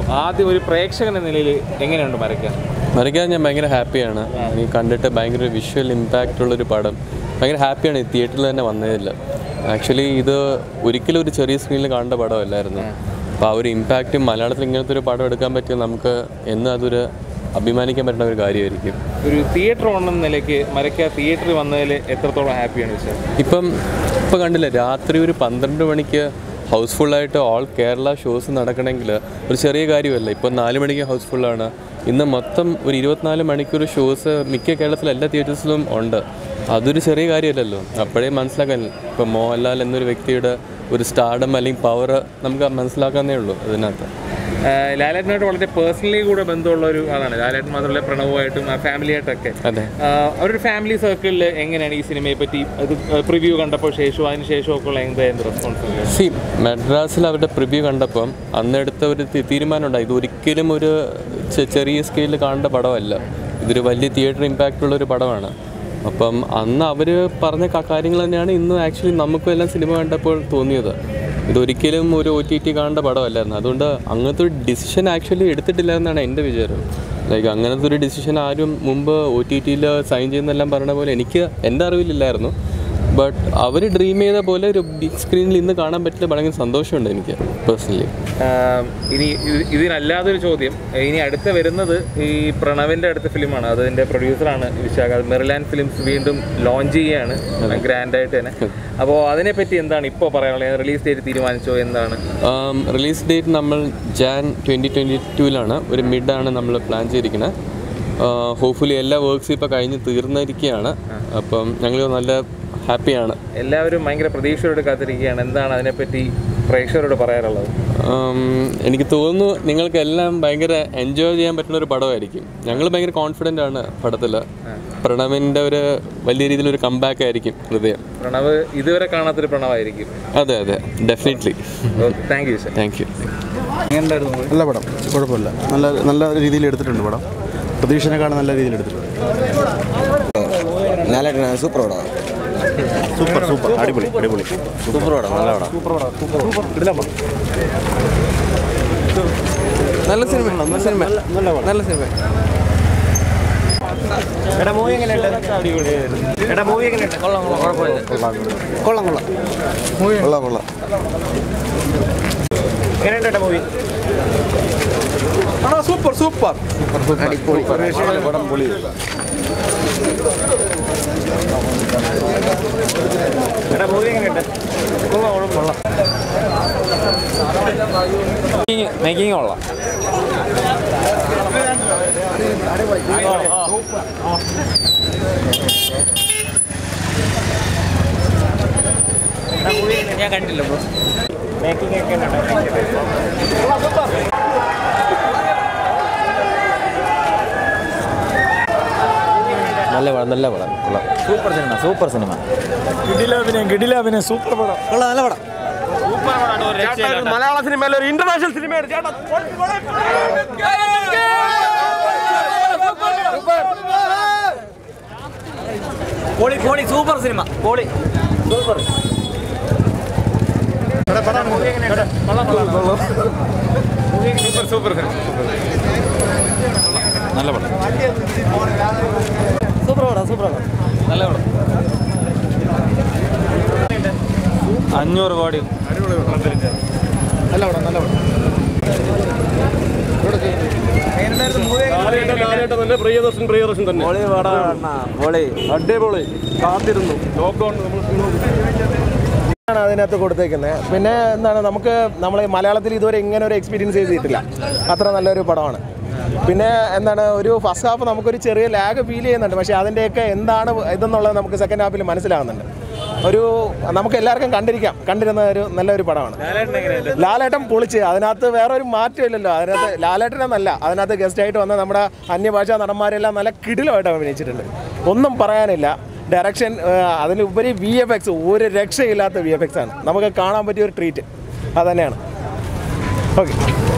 ആദ്യം ഒരു പ്രേക്ഷകൻ എന്ന നിലയിൽ എങ്ങനെയുണ്ട് മരയ്ക്കാൻ മറിക്കാൻ ഞാൻ ഭയങ്കര ഹാപ്പിയാണ് എനിക്ക് കണ്ടിട്ട് ഭയങ്കര വിഷ്വൽ ഇമ്പാക്റ്റ് ഉള്ളൊരു പടം ഭയങ്കര ഹാപ്പിയാണ് ഈ തിയേറ്ററിൽ തന്നെ വന്നതില്ല ആക്ച്വലി ഇത് ഒരിക്കലും ഒരു ചെറിയ സ്ക്രീനിൽ കാണേണ്ട പടമല്ലായിരുന്നു അപ്പോൾ ആ ഒരു ഇമ്പാക്റ്റും മലയാളത്തിൽ ഇങ്ങനത്തെ ഒരു പടം എടുക്കാൻ പറ്റിയ നമുക്ക് എന്നും അതൊരു അഭിമാനിക്കാൻ പറ്റുന്ന ഒരു കാര്യമായിരിക്കും ഒരു തിയേറ്റർ ഓണെന്ന നിലയ്ക്ക് മരയ്ക്ക തിയേറ്ററിൽ വന്നതിൽ എത്രത്തോളം ഹാപ്പിയാണ് വിശാൽ ഇപ്പം ഇപ്പം കണ്ടില്ല രാത്രി ഒരു പന്ത്രണ്ട് മണിക്ക് ഹൗസ്ഫുള്ളായിട്ട് ഓൾ കേരള ഷോസ് നടക്കണമെങ്കിൽ ഒരു ചെറിയ കാര്യമല്ല ഇപ്പം നാല് മണിക്ക് ഹൗസ്ഫുള്ളാണ് ഇന്ന് മൊത്തം ഒരു ഇരുപത്തിനാല് മണിക്കൂർ ഷോസ് മിക്ക കേരളത്തിലെ എല്ലാ തിയേറ്റേഴ്സിലും ഉണ്ട് അതൊരു ചെറിയ കാര്യമല്ലല്ലോ അപ്പോഴേ മനസ്സിലാക്കാൻ ഇപ്പം മോഹൻലാൽ എന്നൊരു വ്യക്തിയുടെ ഒരു സ്റ്റാർഡം അല്ലെങ്കിൽ പവർ നമുക്ക് മനസ്സിലാക്കാന്നേ ഉള്ളൂ അതിനകത്ത് ആഹ് ലാലേട്ടനായിട്ട് വളരെ പേഴ്സണലി കൂടെ ബന്ധമുള്ള ഒരു ആളാണ് ലാലേട്ടൻ മാത്രമല്ല പ്രണവുമായിട്ടും ഫാമിലി ആയിട്ടൊക്കെ അതെ ആഹ് അവരുടെ ഫാമിലി സർക്കിളിൽ എങ്ങനെയാണ് ഈ സിനിമയെ പറ്റി അത് പ്രിവ്യൂ കണ്ടപ്പോൾ ശേഷവും അതിന് ശേഷവും ഒക്കെ ഉള്ള എന്തായിരുന്നു റെസ്പോൺസ് സി മദ്രാസിൽ അവരുടെ പ്രിവ്യൂ കണ്ടപ്പം അന്നെടുത്ത ഒരു തി- തീരുമാനമുണ്ടായി ഇത് ഒരിക്കലും ഒരു ചെ- ചെറിയ സ്കെയിലിൽ കാണേണ്ട പടമല്ല ഇതൊരു വലിയ തിയേറ്റർ ഇമ്പാക്റ്റ് ഉള്ള ഒരു പടമാണ് അപ്പം അന്ന് അവർ പറഞ്ഞ ക- കാര്യങ്ങൾ തന്നെയാണ് ഇന്ന് ആക്ച്വലി നമുക്കും എല്ലാം സിനിമ കണ്ടപ്പോൾ തോന്നിയത് ഇതൊരിക്കലും ഒരു ഒ ടി ടി കാണേണ്ട പടമല്ലായിരുന്നു അതുകൊണ്ട് അങ്ങനത്തെ ഒരു ഡിസിഷൻ ആക്ച്വലി എടുത്തിട്ടില്ല എന്നാണ് എൻ്റെ വിചാരം ലൈക്ക് അങ്ങനത്തെ ഒരു ഡിസിഷൻ ആരും മുമ്പ് ഒ ടി ടിയിൽ സൈൻ ചെയ്യുന്നെല്ലാം പറഞ്ഞ പോലെ എനിക്ക് എൻ്റെ അറിവിലില്ലായിരുന്നു ബട്ട് അവർ ഡ്രീം ചെയ്ത പോലെ ഒരു ബിഗ് സ്ക്രീനിൽ ഇന്ന് കാണാൻ പറ്റില്ല ഭയങ്കര സന്തോഷമുണ്ട് എനിക്ക് പേഴ്സണലി ഇനി ഇത് ഇതിനല്ലാതൊരു ചോദ്യം ഇനി അടുത്ത വരുന്നത് ഈ പ്രണവിന്റെ അടുത്ത ഫിലിമാണ് അതിന്റെ പ്രൊഡ്യൂസറാണ് വിശാഖ അത് മെറിലാൻഡ് ഫിലിംസ് വീണ്ടും ലോഞ്ച് ചെയ്യുകയാണ് ഗ്രാൻഡ് ആയിട്ട് തന്നെ അപ്പോൾ അതിനെപ്പറ്റി എന്താണ് ഇപ്പോൾ പറയാനുള്ളത് റിലീസ് ഡേറ്റ് തീരുമാനിച്ചോ എന്താണ് റിലീസ് ഡേറ്റ് നമ്മൾ ജാൻ ട്വൻറ്റി ട്വൻറ്റി ടൂവിലാണ് ഒരു മിഡാണ് നമ്മൾ പ്ലാൻ ചെയ്തിരിക്കുന്നത് ഹോപ്പ്ഫുള്ളി എല്ലാ വർക്ക്സും ഇപ്പോൾ കഴിഞ്ഞ് തീർന്നിരിക്കുകയാണ് അപ്പം ഞങ്ങൾ നല്ല ഹാപ്പിയാണ് എല്ലാവരും ഭയങ്കര പ്രതീക്ഷയോട് കാത്തിരിക്കുകയാണ് എന്താണ് അതിനെപ്പറ്റി പ്രേക്ഷകരോട് പറയാനുള്ളത് ഉം, എനിക്ക് തോന്നുന്നു നിങ്ങൾക്കെല്ലാം ഭയങ്കര എൻജോയ് ചെയ്യാൻ പറ്റുന്ന ഒരു പടമായിരിക്കും ഞങ്ങൾ ഭയങ്കര കോൺഫിഡൻ്റ് ആണ് പടത്തിൽ പ്രണവിൻ്റെ ഒരു വലിയ രീതിയിലൊരു കമ്പാക്ക് ആയിരിക്കും ഹൃദയം പ്രണവ് ഇതുവരെ കാണാത്തൊരു പ്രണവായിരിക്കും അതെ അതെ definitely thank you sir thank you നല്ല പടം കുഴപ്പമില്ല നല്ല നല്ല രീതിയിൽ എടുത്തിട്ടുണ്ട് പടം പ്രതീക്ഷനെക്കാളും നല്ല രീതിയിൽ എടുത്തിട്ടുണ്ട് ലാലേട്ടനാണ് സൂപ്പർ പടമാണ് സൂപ്പർ സൂപ്പർ അടിപൊളി അടിപൊളി സൂപ്പർ പടം നല്ല പടം നല്ല സിനിമ നല്ല സിനിമ നല്ല സിനിമ കൊള്ളാം കൊള്ളാം കൊള്ളാം കൊള്ളാം സൂപ്പർ സൂപ്പർ പടം പൊളി മേക്കിംഗ് കൊള്ളാം ഞാൻ കണ്ടില്ല ബ്രോ മേക്കിംഗ് ഒക്കെ നല്ല പടം നല്ല പടം കൊള്ളാം സൂപ്പർ സിനിമ സൂപ്പർ സിനിമ കൊള്ളാം നല്ല പടം മലയാള സിനിമയിൽ ഒരു ഇന്റർനാഷണൽ സിനിമയാണ് ചേട്ടാ പോളി പോളി സൂപ്പർ സിനിമ പോളി സൂപ്പർ സൂപ്പർ സൂപ്പർ നല്ല പടം സൂപ്പർ പടം സൂപ്പർ പടം നല്ല പടം അഞ്ഞൂറ് കോടി തന്നെ പ്രിയദർശൻ പ്രിയദർശൻ തന്നെ പോളി പടം പോളി അടിപൊളി കാത്തിരുന്നു ലോക്ക്ഡൌൺ ആണ് അതിനകത്ത് കൊടുത്തേക്കുന്നത് പിന്നെ എന്താണ് നമുക്ക് നമ്മൾ മലയാളത്തിൽ ഇതുവരെ ഇങ്ങനെ ഒരു എക്സ്പീരിയൻസ് ചെയ്തിട്ടില്ല അത്ര നല്ലൊരു പടമാണ് പിന്നെ എന്താണ് ഒരു ഫസ്റ്റ് ഹാഫ് നമുക്കൊരു ചെറിയ ലാഗ് ഫീൽ ചെയ്യുന്നുണ്ട് പക്ഷേ അതിൻ്റെയൊക്കെ എന്താണ് ഇതെന്നുള്ളത് നമുക്ക് സെക്കൻഡ് ഹാഫിൽ മനസ്സിലാകുന്നുണ്ട് ഒരു നമുക്ക് എല്ലാവർക്കും കണ്ടിരിക്കാം കണ്ടിരുന്ന ഒരു നല്ലൊരു പടമാണ് ലാലേട്ടൻ പൊളിച്ച് അതിനകത്ത് വേറെ ഒരു മാറ്റമില്ലല്ലോ അതിനകത്ത് ലാലേട്ടനെന്നല്ല അതിനകത്ത് ഗസ്റ്റായിട്ട് വന്ന നമ്മുടെ അന്യഭാഷാ നടന്മാരെല്ലാം നല്ല കിടിലമായിട്ട് അഭിനയിച്ചിട്ടുണ്ട് ഒന്നും പറയാനില്ല ഡയറക്ഷൻ അതിലുപരി വി എഫ് എക്സ് ഒരു രക്ഷയില്ലാത്ത വി എഫ് എക്സ് ആണ് നമുക്ക് കാണാൻ പറ്റിയ ഒരു ട്രീറ്റ് അത് തന്നെയാണ് ഓക്കെ